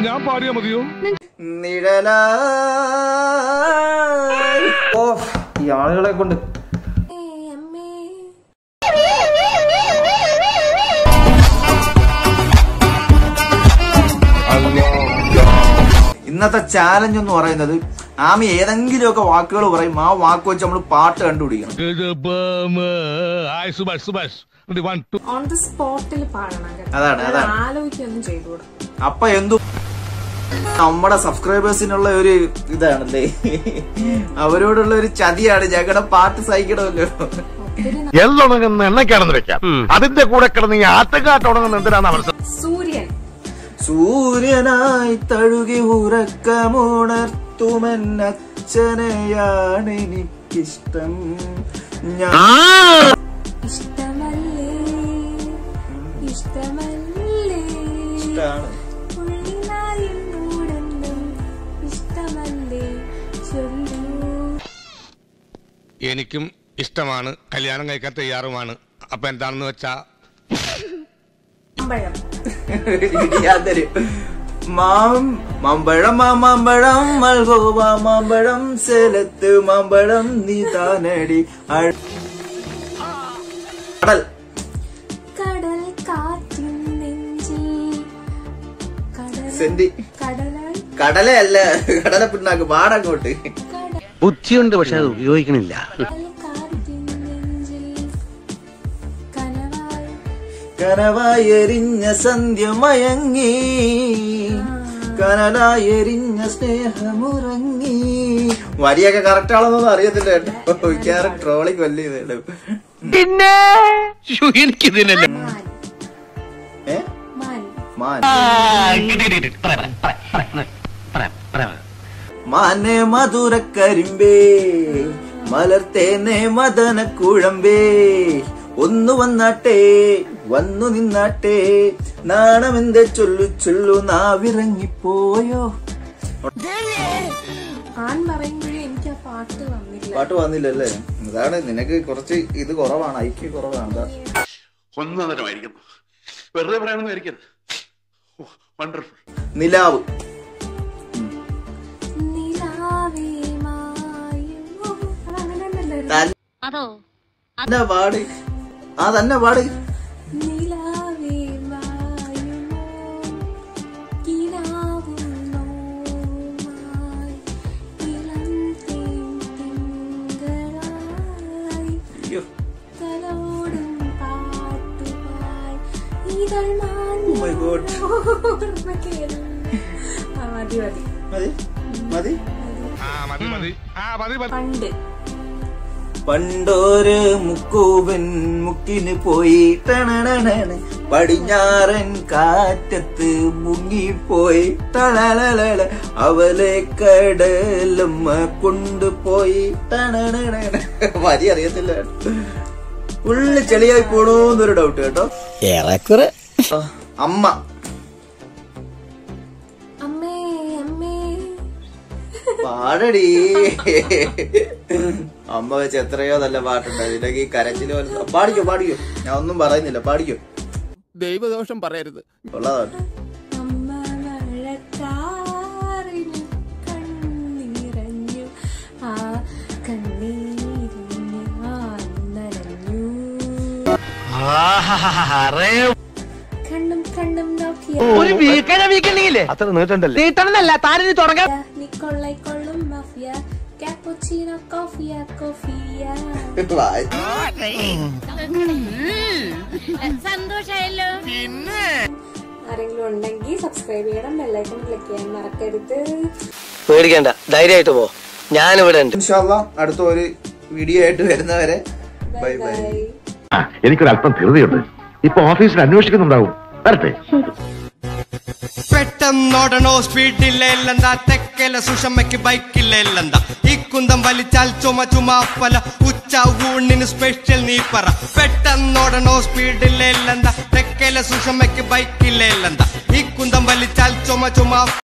ഞാൻ പാടിയാ മതിയോ നിഴലാ ഓ ഈ ആളുകളെ കൊണ്ട് ഇന്നത്തെ ചാലഞ്ച് എന്ന് പറയുന്നത് ആമി ഏതെങ്കിലുമൊക്കെ വാക്കുകൾ പറയും ആ വാക്ക് വെച്ച് നമ്മൾ പാട്ട് കണ്ടുപിടിക്കണം hi Subhash Subhash one two on the സ്പോട്ടിൽ പാടണം കേട്ടോ അതാണ്, ഞാൻ അതാണ്. ആലോചിക്കൊന്നും ചെയ്തുകൂടാ അപ്പൊ എന്തു നമ്മുടെ സബ്സ്ക്രൈബേഴ്സിനുള്ള ഒരു ഇതാണല്ലേ അവരോടുള്ള ഒരു ചതിയാണ് ഞങ്ങളുടെ പാട്ട് സഹിക്കണമല്ലോ എള്ളുണങ്ങുന്ന എണ്ണയ്ക്കാണെന്ന് വെക്കാം അതിന്റെ കൂടെ കിടന്ന് ഈ ആട്ടുകാട്ട് ഉണങ്ങുന്ന എന്തിനാണ് മനസ്സിലാക്കുന്നത് സൂര്യൻ സൂര്യനായി തഴുകി ഉറക്കമുണർത്തുമെന്നച്ഛനെയാണ് എനിക്കിഷ്ടം ഞാൻ ഇഷ്ടമല്ലേ ഇഷ്ടമല്ലേ ഇഷ്ടാണ്. ഉള്ളിലായെന്നോടെന്നും ഇഷ്ടമല്ലേ ചൊല്ലൂ എനിക്കും ഇഷ്ടമാണ് കല്യാണം കഴിക്കാൻ തയ്യാറുമാണ് അപ്പൊ എന്താണെന്ന് വെച്ചാ അമ്പഴം ഞാൻ തരും മാം മാമ്പഴം മാമ്പഴം മൽഗോവ മാമ്പഴം സേലത്ത് മാമ്പഴം നീ താനടി അഴ- കടൽ കടൽ കാറ്റിൻ നെഞ്ചിൽ കടൽ സെന്റി കടലായി കടലയല്ല കടല പിണ്ണാക്ക് പാടങ്ങോട്ട് കടൽ ബുദ്ധിയുണ്ട് പക്ഷെ അത് ഉപയോഗിക്കണില്ല കാറ്റിൻ നെഞ്ചിൽ കനവായി കനവായി എരിഞ്ഞ സന്ധ്യ മയങ്ങി കനലായി എരിഞ്ഞ സ്നേഹമുറങ്ങി വരിയൊക്കെ കറക്റ്റ് ആണെന്നൊന്നും അറിയത്തില്ല കേട്ടോ മിക്കവാറും ട്രോളിങ് വലിയ ഇതാണ്. പിന്നെ എനിക്കിതിനല്ലേ മാൻ ഏ മാൻ മാൻ മാനെ മധുര കരിമ്പേ മലർത്തേനെ മദന കുഴമ്പേ ഒന്നു വന്നാട്ടെ വന്നു നിന്നാട്ടെ നാണമെന്തെ ചൊല്ലു ചൊല്ലു നാവിറങ്ങിപ്പോയോ ആൺ പറയുമ്പോഴേ എനിക്ക് ആ പാട്ട് വന്നില്ല പാട്ട് വന്നില്ലല്ലേ അതാണ് നിനക്ക് കുറച്ച് ഇത് കുറവാണ് ഐക്യ കുറവാണ് അതാ. ഒന്നതരമായിരിക്കുന്നു വെറുതെ പറയണമെന്നായിരിക്കരുത് വണ്ടർഫുൾ നിലാവ് നിലാവേ മായുമോ അതങ്ങനെ തന്നെയല്ലേ തന്നെ പാട് ആ തന്നെ പാട് നിലാവേ മായുമോ കിനാവും നോമായി ഇളം തേൻ തിങ്കളായി അയ്യോ തലോടും പാട്ടുമായി ഇതൾ Oh my God. മാഞ്ഞോർമ്മക്കേറും. ആ, മതി മതി മതി മതി ആ മതി മതി ആ മതി മതി പണ്ട് പണ്ടോര് മുക്കൂവൻ മുക്കിന് പോയി ടണണണണ് പടിഞ്ഞാറൻ കാറ്റത്ത് മുങ്ങിപ്പോയി ടളലള അവലെ കടലമ്മ കൊണ്ടുപോയി ടണണണ വരി അറിയത്തില്ല ഉള്ളി ചെളിയായി പോണോന്നൊരു ഡൗട്ട് കേട്ടോ ഏറെക്കുറെ ആ, അമ്മ അമ്മേ അമ്മേ പാടടി അമ്മ വെച്ച് എത്രയോ നല്ല പാട്ടുണ്ട് അതിലേക്ക് ഈ കരച്ചില് പോലെ പാടിക്കോ പാടിക്കോ ഞാൻ ഒന്നും പറയുന്നില്ല പാടിക്കോ ദൈവദോഷം പറയരുത് ഉള്ളതാണ് അമ്മ മഴക്കാറിന് കണ്ണീരഞ്ഞു ആ കണ്ണീരിന് ഞാൻ നനഞ്ഞു കണ്ണും കണ്ണും നോക്കിയ ഒരു വീക്കണ വീക്കണ്ടെങ്കിലേ അത്ര നീട്ടണ്ടല്ലേ നീട്ടണമെന്നല്ല താനിനി തുടങ്ങാൻ നിക്കൊള്ളൈക്കൊള്ളും മാഫിയ കാപ്പുച്ചീനോ കോഫിയ കോഫിയ വായ്. സന്തോഷായല്ലോ ആരെങ്കിലും ഉണ്ടെങ്കിൽ സബ്സ്ക്രൈബ് ചെയ്യണം ബെല്ലൈക്കൺ ക്ലിക്ക് ചെയ്യാൻ മറക്കരുത് പേടിക്കണ്ട ധൈര്യമായിട്ട് പോ ഞാനിവിടെ ഉണ്ട് ഇൻഷാ അള്ളാ അടുത്ത ഒരു വീഡിയോ ആയിട്ട് വരുന്നവരെ ബൈ ബൈ ബൈ എനിക്കൊരല്പം ധൃതിയുണ്ട് ഇപ്പൊ ഓഫീസിൽ അന്വേഷിക്കുന്നുണ്ടാവും വരട്ടെ പെട്ടെന്നോടണോ സ്പീഡില്ലെന്താ തെക്കല സുഷമ്മയ്ക്ക് ബൈക്കില്ലെന്താ ഈ കുന്തം വലിച്ചാൽ ചുമ ചുമാപ്പല ഉച്ച ഊണിന് സ്പെഷ്യൽ നീ പറ പെട്ടെന്നോടണോ സ്പീഡില്ലെന്താ തെക്കല സുഷമ്മയ്ക്ക് ബൈക്കില്ലെന്താ ഈ കുന്തം വലിച്ചാൽ ചുമ ചുമാ